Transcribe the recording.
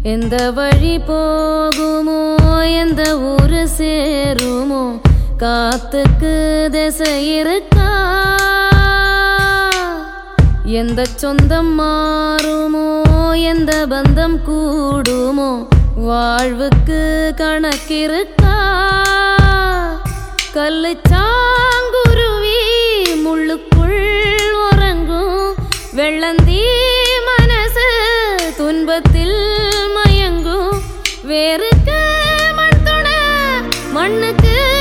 எந்த வழி போகுமோ எந்த ஊரு சேருமோ காத்துக்கு திசை இருக்கா எந்த சொந்தம் மாறுமோ எந்த பந்தம் கூடுமோ வாழ்வுக்கு கணக்கிருக்கா கல்லு சாங்குருவி முள்ளுக்குள் உறங்கும் வெள்ளந்தீ மனசு துன்பத்தில் மயங்கும் வேருக்கு மண் துணை மண்ணுக்கு